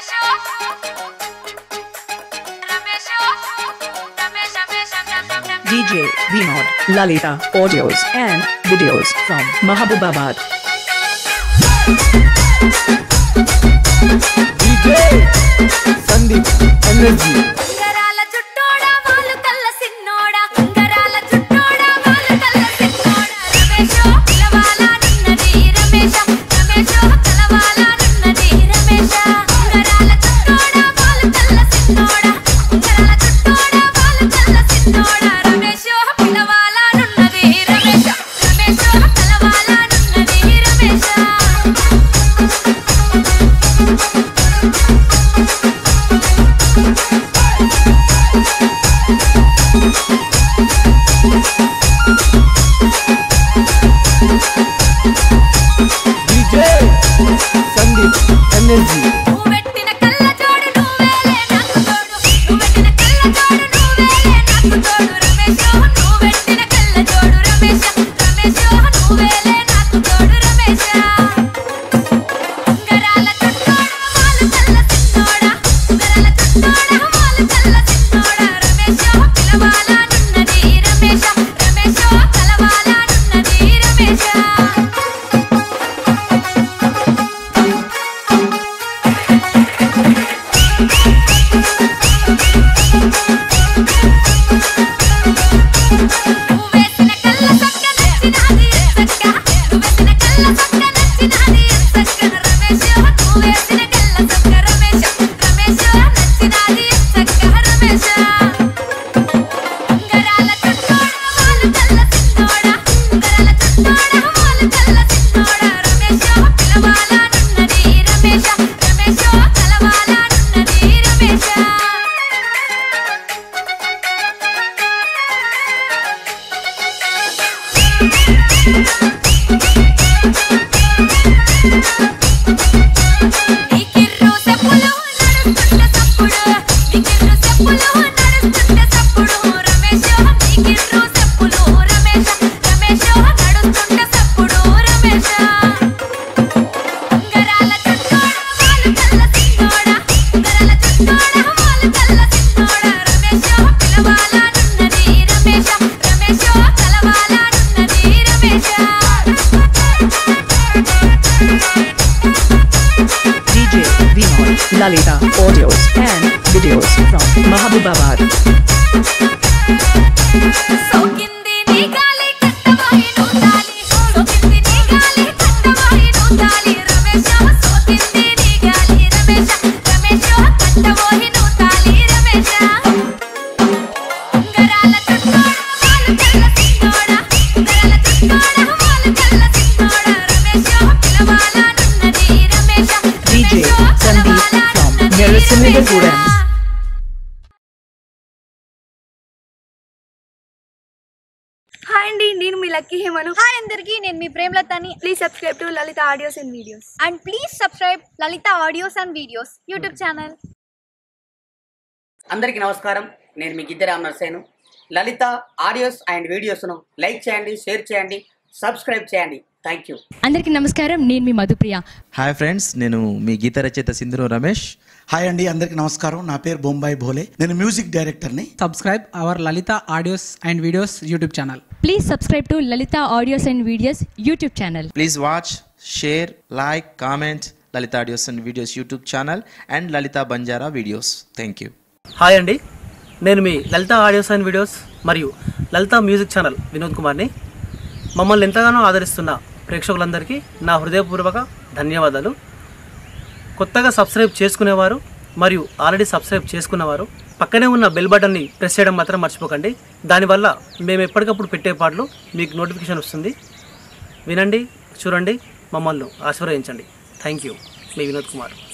DJ Vinod Lalita audios and videos from Mahabubabad. DJ Sandeep energy ఉంగరాల చుట్టోడా వాళ్ళు కల్ల సిన్నోడా ఉంగరాల చుట్టోడా వాళ్ళు కల్ల సిన్నోడా రమేషో పిలవాలనున్నది రమేష రమేషో కలవాలనున్నది రమేష ఉంగరాల చుట్టోడా వాళ్ళు కల్ల సిన్నోడా ఉంగరాల చుట్టోడా వాళ్ళు కల్ల సిన్నోడా రమేషో పిలవాలనున్నది రమేష రమేషో కలవాలనున్నది రమేష DJ సందీప్ ఎనర్జీ నువ్వు పెట్టిన కళ్ళ జోడు నువ్వేలే నాకు తోడు నువ్వు పెట్టిన కళ్ళ జోడు నువ్వేలే నాకు తోడు రమేష్ నువ్వు పెట్టిన కళ్ళ జోడు రమేష్ రమేష్ నువ్వేలే నాకు తోడు రమేష్ ఉంగరాల చుట్టోడా వాళ్ళు కళ్ళ సిన్నోడా ఉంగరాల చుట్టోడా వాళ్ళు కళ్ళ సిన్నోడా రమేష్ పిలవాలనున్నది రమేష్ రమేష్ కలవాలనున్నది రమేష్ నువ్వేసిన కళ్ళ సక్క నచ్చినాది సక్క నువ్వేసిన కళ్ళ సక్క నచ్చినాది సక్క రమేష్ నువ్వేసిన కళ్ళ సక్క రమేష్ రమేష్ నచ్చినాది సక్క రమేష్ ఉంగరాల చుట్టోడా వాళ్ళు కళ్ళ సిన్నోడా ఉంగరాల చుట్టోడా వాళ్ళు కళ్ళ సిన్నోడా రమేష్ పిలవాలనున్నది రమేష్ రమేష్ కలవాలనున్నది రమేష్ నీకిర్రు చెప్పులు నడుస్తుంటే తప్పుడు నీకిర్రు చెప్పులు నడుస్తుంటే తప్పుడు రమేష్ నీకిర్రు చెప్పులు రమేష్ రమేష్ నడుస్తుంటే తప్పుడు రమేష్ ఉంగరాల చుట్టోడా వాళ్ళు కళ్ళ సిన్నోడా ఉంగరాల చుట్టోడా వాళ్ళు కళ్ళ సిన్నోడా రమేష్ పిలవాలనున్నది Ramesh Ramesh కలవాలనున్నది Ramesh DJ Vinod Lalita audios and videos from Mahabubabad. సోకింది నీ గాలి కట్టబాయి నూతాలి సోకింది నీ గాలి కట్టబాయి నూతాలి రమేష్ సోకింది నీ గాలి రమేష్ రమేష్ కట్టబోయి నూతాలి రమేష్ ఉంగరాల చుట్టోడా వాళ్ళు కళ్ళ సిన్నోడా ఉంగరాల చుట్టోడా వాళ్ళు కళ్ళ సిన్నోడా రమేష్ పిలవాలనున్నది Ramesh DJ Sandeep from Nerasimhagudem. Hi అండి నేను మీ లక్కీ హేమను హాయ్ అందరికీ నేను మీ ప్రేమలతని please subscribe to Lalitha audios and videos and please subscribe Lalitha audios and videos YouTube channel అందరికీ నమస్కారం నేను మీ గిద్దెరామ్ నర్సేను లలిత ఆడియోస్ అండ్ వీడియోస్ను లైక్ చేయండి షేర్ చేయండి సబ్స్క్రైబ్ చేయండి థ్యాంక్ యూ అందరికీ నమస్కారం నేను మీ మధుప్రియ హాయ్ ఫ్రెండ్స్ నేను మీ గీత రచయిత సింధురు రమేష్ హాయ్ అండి అందరికి నమస్కారం నా పేరు బొంబాయి భోలే నేను మ్యూజిక్ డైరెక్టర్ని subscribe our Lalita audios and videos YouTube channel. Please subscribe to Lalitha audios and videos YouTube channel please watch share like comment Lalitha audios and videos YouTube channel and Lalitha Banjara videos thank you hi అండి నేను మీ Lalitha audios and videos మరియు Lalitha music channel Vinod కుమార్ని మమ్మల్ని ఎంతగానో ఆదరిస్తున్న ప్రేక్షకులందరికీ నా హృదయపూర్వక ధన్యవాదాలు కొత్తగా సబ్స్క్రైబ్ చేసుకునేవారు మరియు ఆల్రెడీ సబ్స్క్రైబ్ చేసుకున్నవారు పక్కనే ఉన్న బెల్ బటన్ని ప్రెస్ చేయడం మాత్రం మర్చిపోకండి దానివల్ల మేము ఎప్పటికప్పుడు పెట్టే పాటలు మీకు నోటిఫికేషన్ వస్తుంది వినండి చూడండి మమ్మల్ని ఆశీర్వదించండి థ్యాంక్ యూ మీ వినోద్ కుమార్